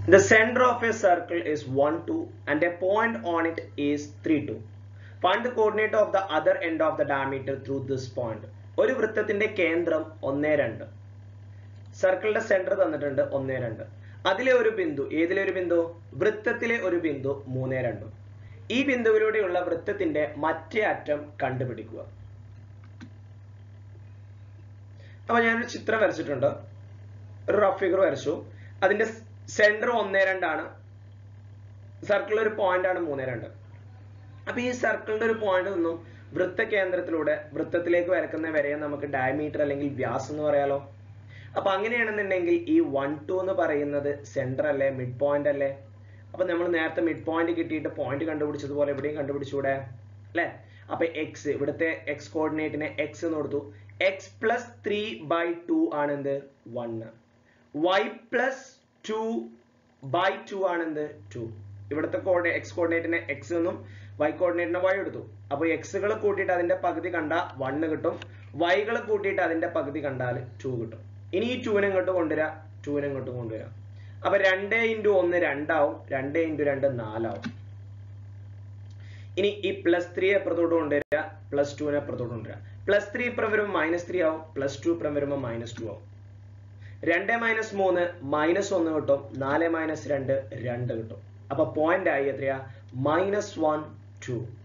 The center of a circle is 1, 2 and a point on it is 3, 2. Find the coordinate of the other end of the diameter through this point. ഒരു വൃത്തത്തിന്റെ കേന്ദ്രം ഒന്നേ രണ്ട് സർക്കിളിന്റെ centre തന്നിട്ടുണ്ട് ഒന്നേ രണ്ട് അതിലെ ഒരു ബിന്ദു ഏതിലെ ഒരു ബിന്ദു വൃത്തത്തിലെ ഒരു ബിന്ദു മൂന്നേ രണ്ട് ഈ ബിന്ദുവിലൂടെയുള്ള വൃത്തത്തിന്റെ മറ്റേ അറ്റം കണ്ടുപിടിക്കുക അപ്പൊ ഞാനൊരു ചിത്രം വരച്ചിട്ടുണ്ട് ഒരു റഫ് ഫിഗർ വരച്ചു അതിന്റെ സെന്റർ ഒന്നേ രണ്ടാണ് സർക്കിൾ ഒരു പോയിന്റ് ആണ് മൂന്നേ രണ്ട് അപ്പൊ ഈ സർക്കിളിന്റെ ഒരു പോയിന്റ് നിന്നും വൃത്ത കേന്ദ്രത്തിലൂടെ വൃത്തത്തിലേക്ക് വരക്കുന്ന വരെയെ നമുക്ക് ഡയമീറ്റർ അല്ലെങ്കിൽ വ്യാസം എന്ന് പറയാലോ അപ്പൊ അങ്ങനെയാണെന്നുണ്ടെങ്കിൽ ഈ വൺ ടു എന്ന് പറയുന്നത് സെന്റർ അല്ലേ മിഡ് പോയിന്റ് അല്ലേ അപ്പൊ നമ്മൾ നേരത്തെ മിഡ് പോയിന്റ് കിട്ടിയിട്ട് പോയിന്റ് കണ്ടുപിടിച്ചതുപോലെ ഇവിടെയും കണ്ടുപിടിച്ചൂടെ അല്ലെ അപ്പൊ എക്സ് ഇവിടുത്തെ എക്സ് കോർഡിനേറ്റിനെ എക്സ് എന്ന് കൊടുത്തു X plus three by two ആണ് എന്ത് one Y plus two by two ആണ് എന്ത് ടു ഇവിടുത്തെ കോർഡിനേ എക്സ് കോർഡിനേറ്റിനെ എക്സ് എന്നും വൈ കോർഡിനേറ്റിനെ വൈ എടുത്തു അപ്പൊ എക്സുകൾ കൂട്ടിയിട്ട് അതിന്റെ പകുതി കണ്ട വണ്ണ് കിട്ടും വൈകൾ കൂട്ടിയിട്ട് അതിന്റെ പകുതി കണ്ടാൽ ടു കിട്ടും ഇനി ഈ ടൂവിനെ ഇങ്ങോട്ട് കൊണ്ടുവരാം ടൂവിനെ ഇങ്ങോട്ട് കൊണ്ടുവരാം അപ്പൊ രണ്ട് ഇൻറ്റു ഒന്ന് രണ്ടാവും രണ്ട് ഇൻറ്റു രണ്ട് നാലാവും ഇനി ഈ പ്ലസ് ത്രീ എപ്പുറത്തോട്ട് കൊണ്ടുവരിക പ്ലസ് ടുവിനെ എപ്പുറത്തോട്ട് കൊണ്ടുവരിക പ്ലസ് ത്രീ ഇപ്പുറം വരുമ്പോൾ മൈനസ് ത്രീ ആവും പ്ലസ് ടു ഇപ്പുറം വരുമ്പോൾ മൈനസ് ടു ആവും രണ്ട് മൈനസ് മൂന്ന് മൈനസ് ഒന്ന് കിട്ടും നാല് മൈനസ് രണ്ട് രണ്ട് കിട്ടും അപ്പൊ പോയിന്റ് ആയി എത്രയാ മൈനസ് വൺ ടു